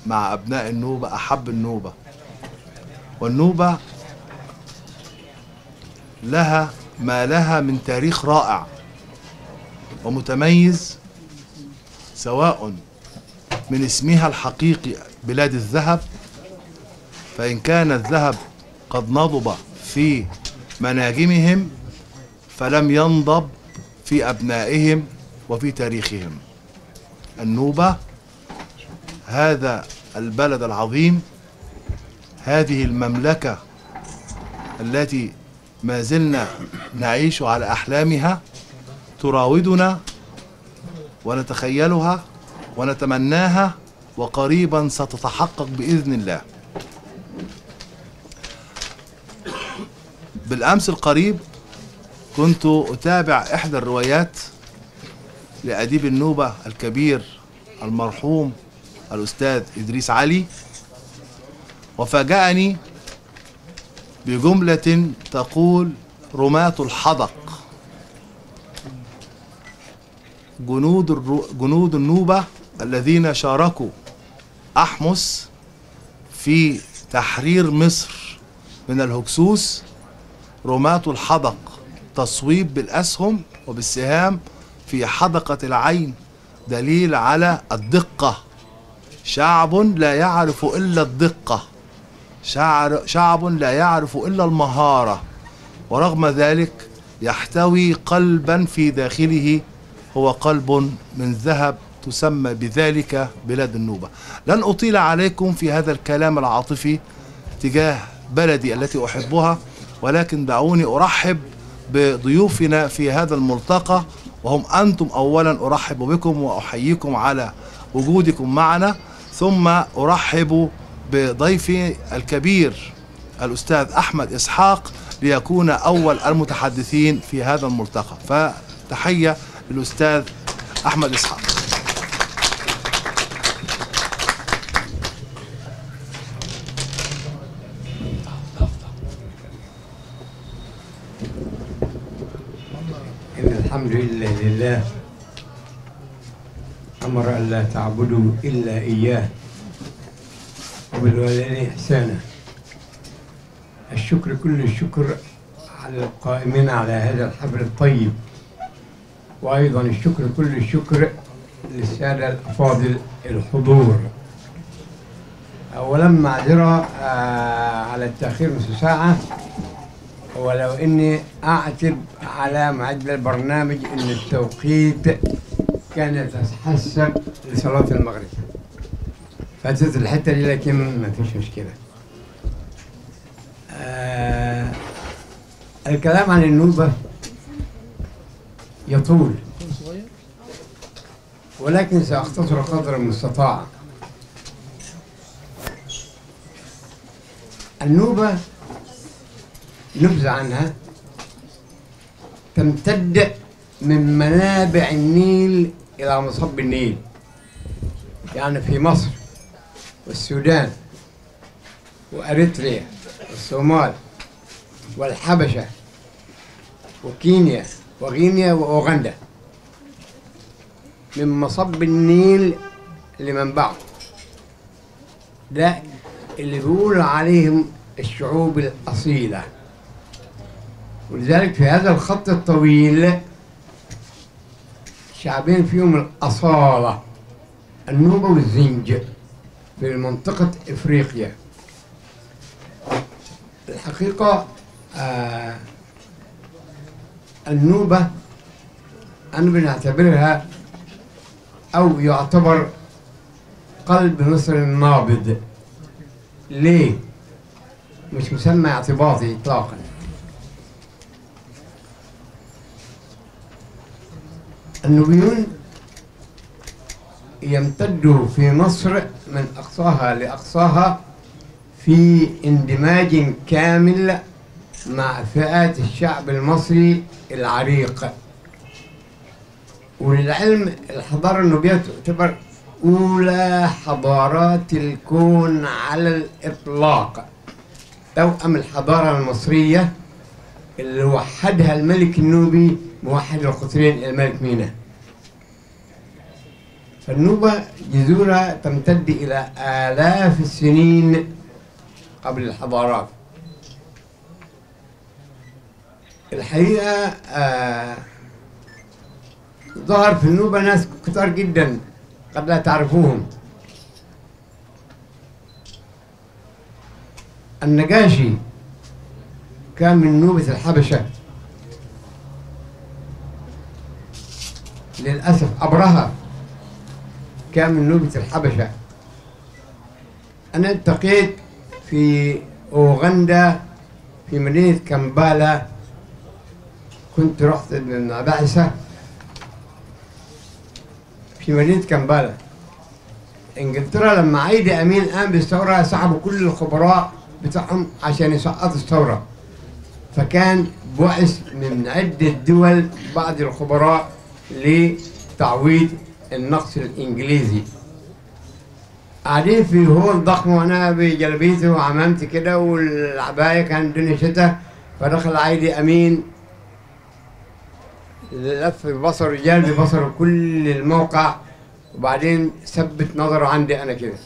مع أبناء النوبة أحب النوبة والنوبة لها ما لها من تاريخ رائع ومتميز سواء من اسمها الحقيقي بلاد الذهب فإن كان الذهب قد نضب في مناجمهم فلم ينضب في أبنائهم وفي تاريخهم النوبة هذا البلد العظيم هذه المملكة التي ما زلنا نعيش على أحلامها تراودنا ونتخيلها ونتمناها وقريبا ستتحقق بإذن الله بالأمس القريب كنت أتابع إحدى الروايات لأديب النوبة الكبير المرحوم الأستاذ إدريس علي وفاجأني بجملة تقول رماة الحدق جنود الرو... جنود النوبة الذين شاركوا أحمس في تحرير مصر من الهكسوس رماة الحدق تصويب بالأسهم وبالسهام في حدقة العين دليل على الدقة شعب لا يعرف إلا الدقة شعر شعب لا يعرف إلا المهارة ورغم ذلك يحتوي قلبا في داخله هو قلب من ذهب تسمى بذلك بلاد النوبة لن أطيل عليكم في هذا الكلام العاطفي تجاه بلدي التي أحبها ولكن دعوني أرحب بضيوفنا في هذا الملتقى وهم أنتم أولا أرحب بكم وأحييكم على وجودكم معنا ثم أرحب بضيفي الكبير الأستاذ أحمد إسحاق ليكون أول المتحدثين في هذا الملتقى فتحية للأستاذ أحمد إسحاق إن الحمد لله لله أمر أن لا تعبدوا إلا إياه وبالوالدين إحسانا الشكر كل الشكر على القائمين على هذا الحبر الطيب وأيضا الشكر كل الشكر للسادة الأفاضل الحضور أولا معذرة آه، على التأخير نصف ساعة ولو اني اعتب على معد البرنامج ان التوقيت كان يتحسب لصلاة المغرب فاتت الحتة دي لكن ما فيش مشكلة آه الكلام عن النوبة يطول ولكن سأختصر قدر المستطاع النوبة نبذة عنها تمتد من منابع النيل إلى مصب النيل يعني في مصر والسودان وأريتريا والصومال والحبشة وكينيا وغينيا وأوغندا من مصب النيل لمنبعه ده اللي بيقول عليهم الشعوب الأصيلة ولذلك في هذا الخط الطويل شعبين فيهم الأصالة النوبة والزنج في منطقة إفريقيا الحقيقة آه النوبة أنا بنعتبرها أو يعتبر قلب مصر النابض ليه؟ مش مسمى اعتباطي إطلاقا النوبيون يمتدوا في مصر من أقصاها لأقصاها في اندماج كامل مع فئات الشعب المصري العريق وللعلم الحضارة النوبية تعتبر أولى حضارات الكون على الإطلاق توأم الحضارة المصرية اللي وحدها الملك النوبي موحد القطرين الملك مينا فالنوبة جذورها تمتد إلى آلاف السنين قبل الحضارات الحقيقة آه ظهر في النوبة ناس كتار جدا قد لا تعرفوهم النجاشي كان من نوبة الحبشة للأسف أبرهة كان من نوبة الحبشة أنا التقيت في أوغندا في مدينة كمبالا كنت رحت بعثة في مدينة كمبالا انجلترا لما عيدي امين قام بالثوره سحبوا كل الخبراء بتاعهم عشان يسقطوا الثوره فكان بعث من عده دول بعض الخبراء لتعويض النقص الانجليزي قاعدين في هول ضخم وانا بجلبيتي وعمامتي كده والعبايه كان الدنيا شتاء فدخل عيدي امين لف ببصره جال ببصره كل الموقع وبعدين ثبت نظره عندي انا كده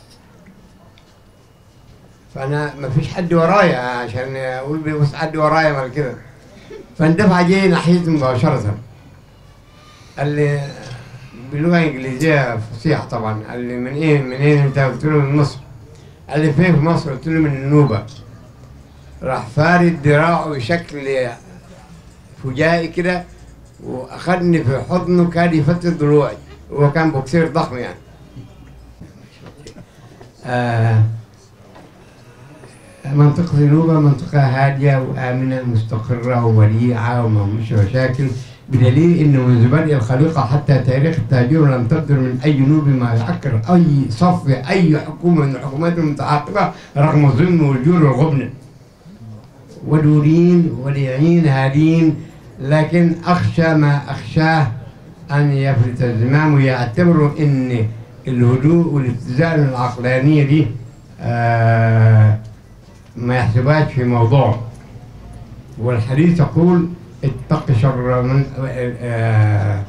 فانا ما فيش حد ورايا عشان اقول بيبص حد ورايا ولا كده فاندفع جاي ناحيتي مباشره قال لي بلغه انجليزيه فصيحه طبعا قال لي من ايه من ايه انت قلت له من مصر قال لي فين في مصر قلت له من النوبه راح فارد دراعه بشكل فجائي كده واخدني في حضنه كان يفتت ضلوعي هو كان بوكسير ضخم يعني آه منطقة النوبة منطقة هادية وآمنة مستقرة ووليعة وما فيش مشاكل بدليل انه منذ بدء الخليقة حتى تاريخ التهجير لم تصدر من اي نوبي ما يعكر اي صف اي حكومة من الحكومات المتعاقبة رغم الظلم والجور والغبن ودورين وليعين هادين لكن اخشى ما اخشاه ان يفلت الزمام ويعتبروا ان الهدوء والاتزان العقلانيه دي آه ما يحسبهاش في موضوع والحديث يقول اتق شر من آه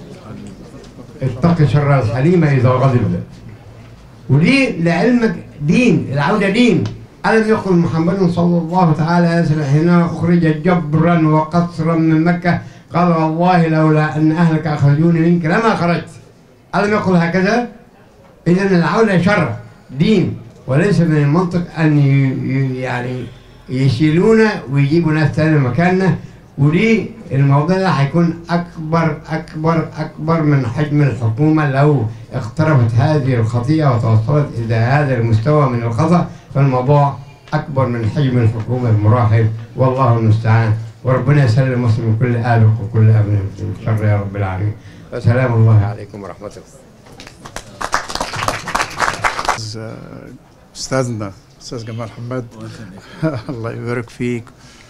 اتق شر الحليم اذا غضب ودي لعلمك دين العوده دين ألم يقل محمد صلى الله تعالى عليه وسلم هنا أخرج جبرا وقصرا من مكة قال والله لولا أن أهلك أخرجوني منك لما خرجت ألم يقل هكذا إذا العودة شر دين وليس من المنطق أن يعني يشيلونا ويجيبوا ناس تاني مكاننا ودي الموضوع ده هيكون أكبر أكبر أكبر من حجم الحكومة لو اقتربت هذه الخطيئة وتوصلت إلى هذا المستوى من الخطأ فالموضوع أكبر من حجم الحكومة المراحل والله المستعان وربنا يسلم مصر من كل آل وكل أبن من شر يا رب العالمين وسلام الله عليكم ورحمة الله استاذنا استاذ جمال حماد الله يبارك فيك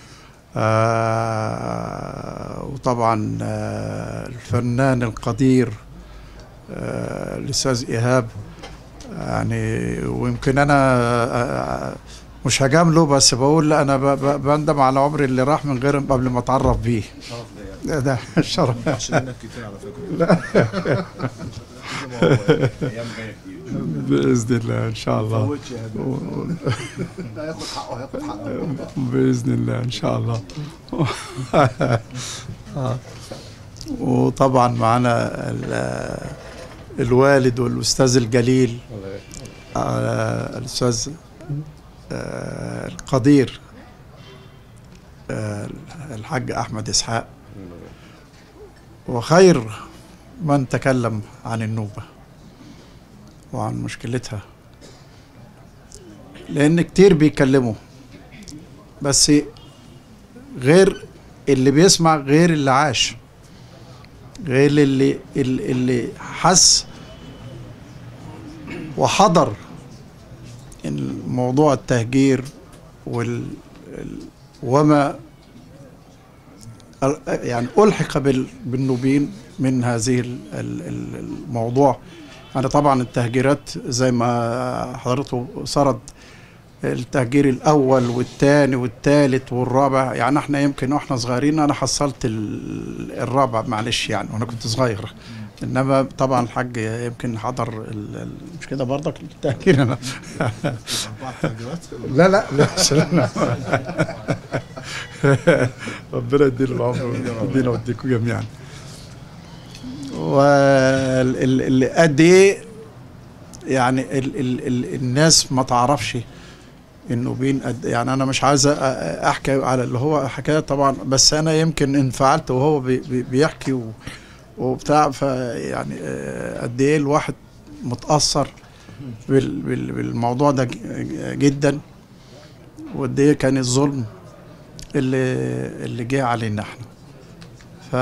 آه وطبعا آه الفنان القدير آه الاستاذ ايهاب يعني ويمكن انا آه مش هجامله بس بقول لا انا ب- ب- بندم على عمري اللي راح من غير قبل ما اتعرف بيه ده ده الشرف عشان كتير على فكره ايام جايه كتير باذن الله ان شاء الله فوتش يا ده هياخد حقه هياخد حقه باذن الله ان شاء الله آه. وطبعا معنا ال- الوالد والاستاذ الجليل آه، الاستاذ آه، القدير آه، الحاج احمد اسحاق وخير من تكلم عن النوبه وعن مشكلتها لان كتير بيتكلموا بس غير اللي بيسمع غير اللي عاش غير اللي اللي اللي حس وحضر موضوع التهجير وال ال- وما ال- يعني ألحق بال- بالنوبيين من هذه ال- ال- ال- الموضوع يعني طبعا التهجيرات زي ما حضرته سرد التهجير الاول والثاني والثالث والرابع يعني احنا يمكن واحنا صغيرين انا حصلت ال- الرابع معلش يعني وانا كنت صغير انما طبعا الحاج يمكن حضر ال- ال- مش كده برضك التأكيد انا أربع تهجيرات لا لا لا سلام ربنا يديله العمر ويدينا ويديكم جميعا واللي قد ايه يعني ال ال ال الناس ما تعرفش انه بين قد يعني انا مش عايز أ- احكي على اللي هو حكايه طبعا بس انا يمكن انفعلت وهو بي بي بيحكي و- وبتاع فيعني آه، قد ايه الواحد متاثر بال بال بالموضوع ده ج- جدا وقد ايه كان الظلم اللي اللي جه علينا احنا ف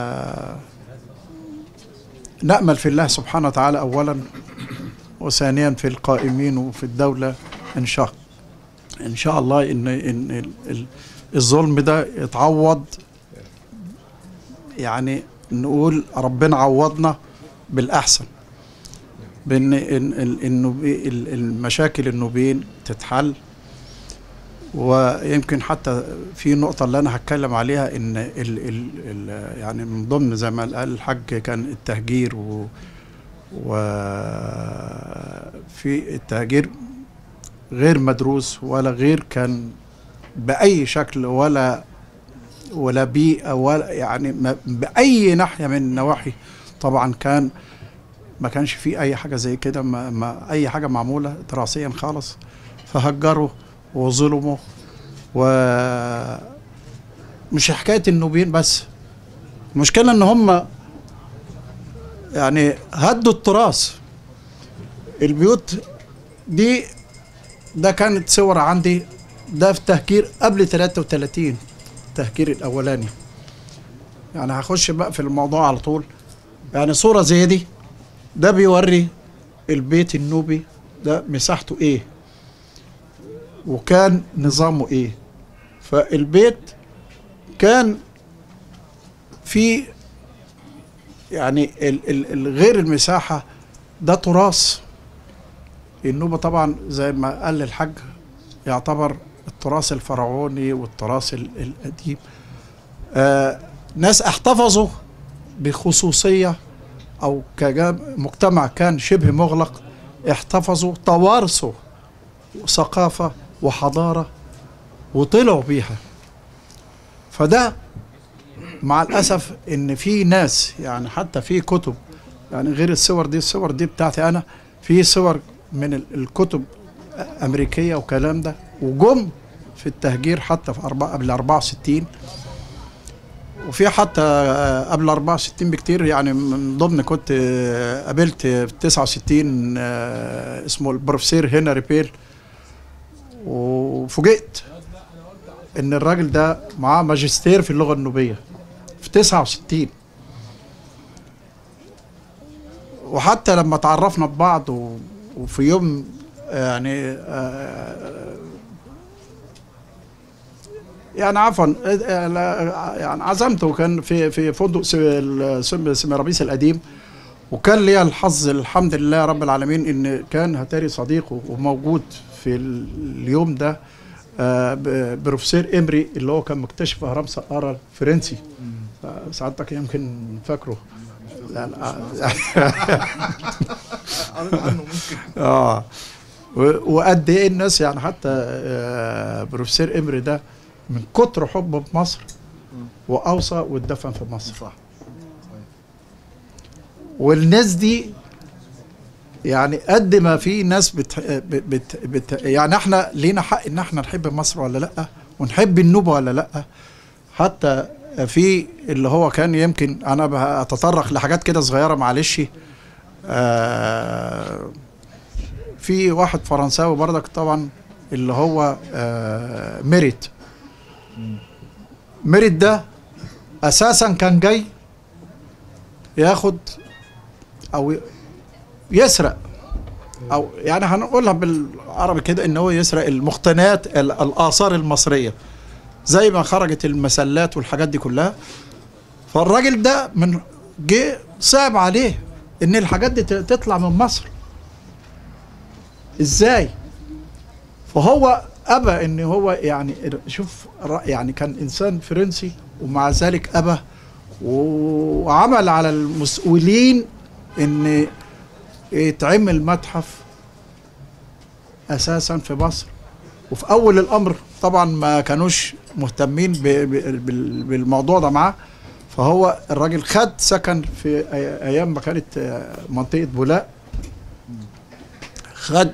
نأمل في الله سبحانه وتعالى أولا وثانيا في القائمين وفي الدولة إن شاء إن شاء الله إن إن ال- ال- الظلم ده يتعوض يعني نقول ربنا عوضنا بالأحسن بإن إن ال- النوبي- ال- المشاكل النوبيين تتحل ويمكن حتى في نقطة اللي أنا هتكلم عليها إن ال ال ال يعني من ضمن زي ما قال الحاج كان التهجير و وفي التهجير غير مدروس ولا غير كان بأي شكل ولا ولا بيئة ولا يعني ما- بأي ناحية من النواحي طبعا كان ما كانش في أي حاجة زي كده ما, ما أي حاجة معمولة دراسيا خالص فهجروا وظلموا و مش حكايه النوبيين بس المشكله ان هم يعني هدوا التراث البيوت دي ده كانت صور عندي ده في تهجير قبل 33 التهجير الاولاني يعني هخش بقى في الموضوع على طول يعني صوره زي دي ده بيوري البيت النوبي ده مساحته ايه وكان نظامه ايه فالبيت كان في يعني ال ال ال غير المساحة ده تراث النوبة طبعا زي ما قال الحاج يعتبر التراث الفرعوني والتراث ال- القديم آه ناس احتفظوا بخصوصية أو كمجتمع كان شبه مغلق احتفظوا توارثوا ثقافة وحضارة وطلعوا بيها فده مع الأسف إن في ناس يعني حتى في كتب يعني غير الصور دي الصور دي بتاعتي أنا في صور من ال- الكتب أمريكية وكلام ده وجم في التهجير حتى في أربعة قبل 64 وفي حتى آه، قبل 64 بكتير يعني من ضمن كنت آه، قابلت في 69 آه، اسمه البروفيسور هنري بيل وفوجئت ان الراجل ده معاه ماجستير في اللغه النوبيه في 69 وحتى لما تعرفنا ببعض و- وفي يوم يعني آه، يعني عفوا آه، لا، يعني عزمته كان في في فندق س- ال- سم- سميرابيس القديم وكان لي الحظ الحمد لله رب العالمين ان كان هتاري صديقه وموجود في ال- اليوم ده آه، ب- بروفيسور امري اللي هو كان مكتشف اهرام سقاره الفرنسي آه، سعادتك يمكن فاكره لا لا قريت عنه ممكن اه و- وقد ايه الناس يعني حتى آه، بروفيسور امري ده من كتر حبه بمصر واوصى واتدفن في مصر صح والناس دي يعني قد ما في ناس بت بت بت يعني احنا لينا حق ان احنا نحب مصر ولا لا ونحب النوبه ولا لا حتى في اللي هو كان يمكن انا بتطرق لحاجات كده صغيره معلش آه في واحد فرنساوي برضك طبعا اللي هو آه ميريت ميريت ده اساسا كان جاي ياخد او يسرق او يعني هنقولها بالعربي كده ان هو يسرق المقتنيات ال- الاثار المصريه زي ما خرجت المسلات والحاجات دي كلها فالراجل ده من جه صعب عليه ان الحاجات دي ت- تطلع من مصر ازاي فهو ابى ان هو يعني شوف ر- يعني كان انسان فرنسي ومع ذلك ابى وعمل على المسؤولين ان يتعمل متحف اساسا في مصر وفي اول الامر طبعا ما كانوش مهتمين ب- ب- بال- بالموضوع ده معاه فهو الراجل خد سكن في أي- ايام ما كانت آه، منطقه بولاق خد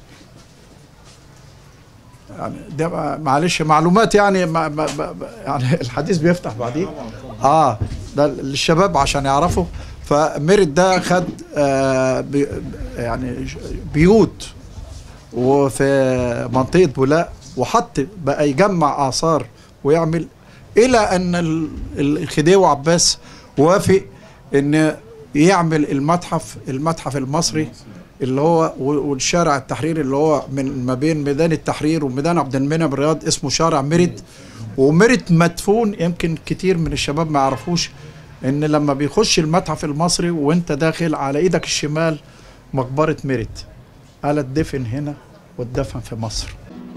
يعني ده ما- معلش معلومات يعني ما ما ما يعني الحديث بيفتح بعدين اه ده للشباب عشان يعرفوا فميرت ده خد آه بي يعني ش- بيوت وفي منطقه بولاق وحط بقى يجمع اثار ويعمل الى ان ال- الخديوي عباس وافق ان يعمل المتحف المتحف المصري اللي هو و- والشارع التحرير اللي هو من ما بين ميدان التحرير وميدان عبد المنعم الرياض اسمه شارع ميرت وميرت مدفون يمكن كتير من الشباب ما يعرفوش ان لما بيخش المتحف المصري وانت داخل على ايدك الشمال مقبرة ميرت قال اتدفن هنا واتدفن في مصر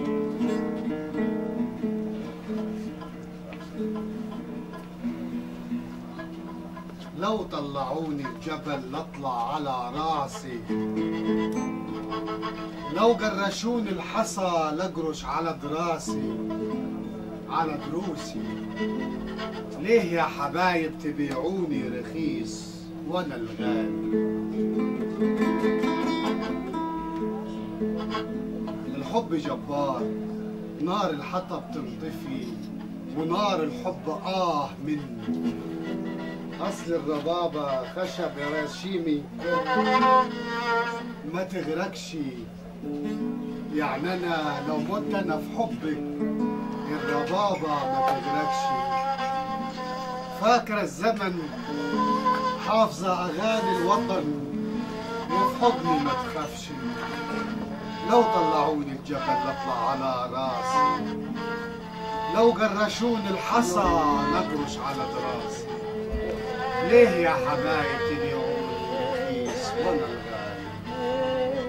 لو طلعوني الجبل لاطلع على راسي لو جرشوني الحصى لاجرش على دراسي على دروسي ليه يا حبايب تبيعوني رخيص وانا الغالي الحب جبار نار الحطب تنطفي ونار الحب آه منه أصل الربابة خشب رشيمي ما تغرقش يعني أنا لو مت أنا في حبك الربابة ما تغرقش فاكرة الزمن حافظة أغاني الوطن وفي حضني ما تخافش لو طلعوني الجبل اطلع على راسي لو جرشوني الحصى نجرش على دراسي ليه يا حبايب تبيعوني رخيص وانا الغالي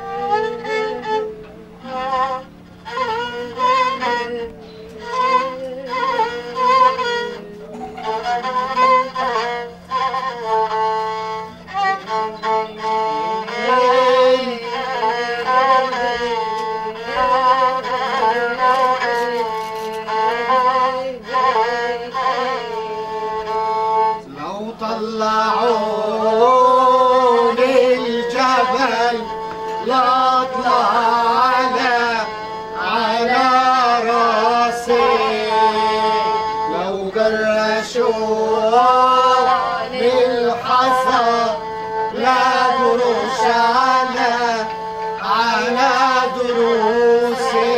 لو طلعوني الجبل لا اطلع على على راسي لو جرشوني الحصى لا جروش على على دروسي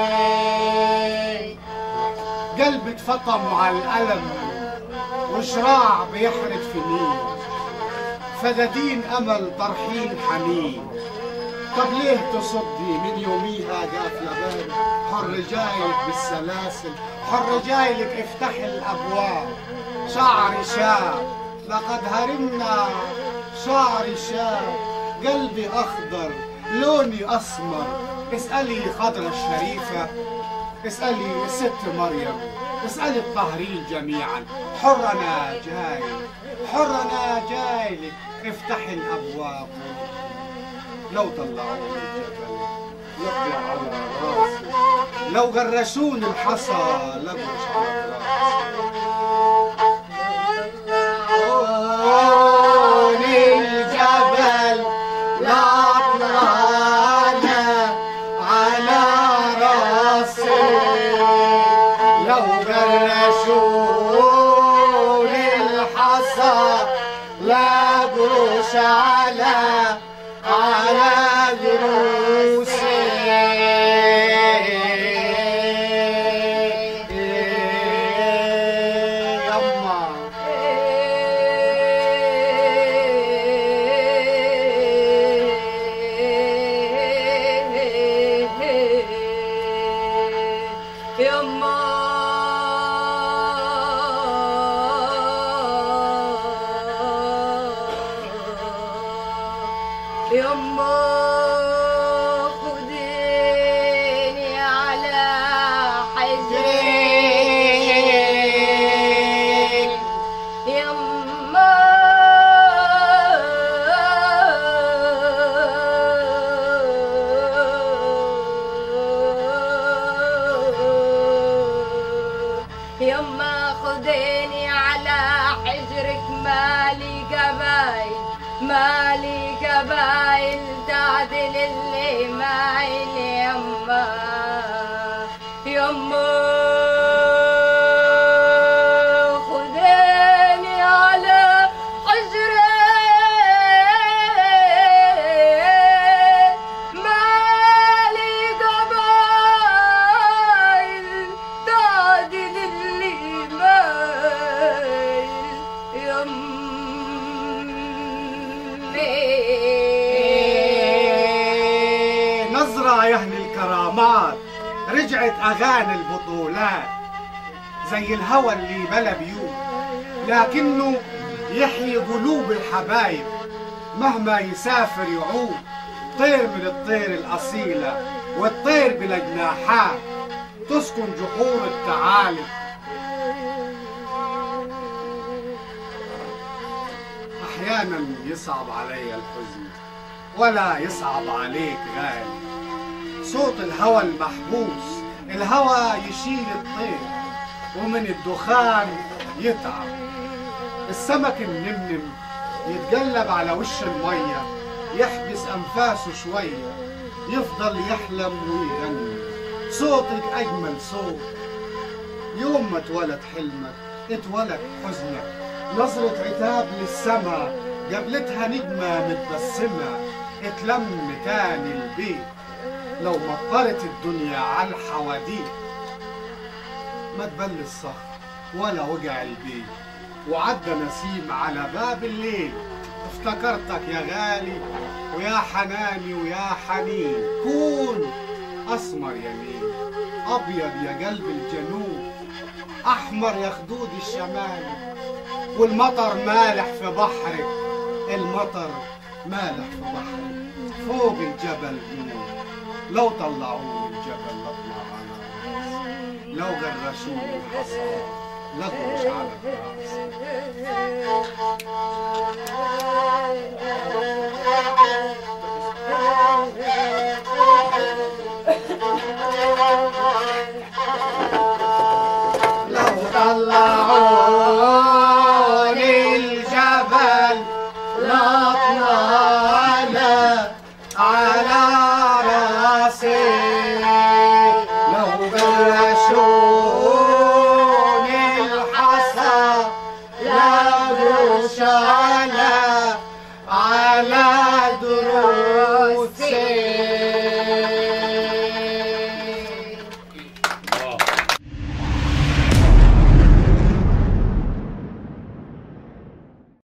قلبي اتفطم على الألم وشراع بيحرق في نيل فدادين امل طرحين حنين طب ليه تصدي من يوميها قافلة باب حر جايلك بالسلاسل حر جايلك افتح الابواب شعري شاب لقد هرمنا شعري شاب قلبي اخضر لوني اسمر اسالي خضرة الشريفة اسالي الست مريم اسالي الطاهرين جميعا حرنا جاي حرنا جاي لك افتحي الابواب لو طلعوني الجبل يطلع على راسي لو جرشوني الحصى لجرش على راسي الجبل لا طلعنا على راسي لو جرشوني الحصى لا جروش على على جروسي يما يما خديني على حجرك مالي كبايل تعدل اللي مايل يما يما خداني على حجرين مالي قبايل تعدل اللي مايل يمي نظرة يا أهل الكرامات رجعت أغاني البطولات زي الهوى اللي بلا بيوت لكنه يحيي قلوب الحبايب مهما يسافر يعود طير من الطير الأصيلة والطير بلا جناحات تسكن جحور التعالي أحيانا يصعب علي الحزن ولا يصعب عليك غالي صوت الهوى المحبوس الهوى يشيل الطير ومن الدخان يتعب السمك النمنم يتقلب على وش المية يحبس أنفاسه شوية يفضل يحلم ويغني صوتك أجمل صوت يوم ما اتولد حلمك اتولد حزنك نظرة عتاب للسما قابلتها نجمة متبسمة اتلم تاني البيت لو مطرت الدنيا على الحواديت ما تبل الصخر ولا وجع البيت وعدى نسيم على باب الليل افتكرتك يا غالي ويا حناني ويا حنين كون اسمر يمين ابيض يا قلب الجنوب احمر يا خدود الشمال والمطر مالح في بحرك المطر مالح في بحرك فوق الجبل نور لو طلعوني الجبل لطلع على راسي لو غرشوني الحصى لغرش على راسي لو طلعوني الجبل لطلع على على راسي لو برشوني الحصى لا على على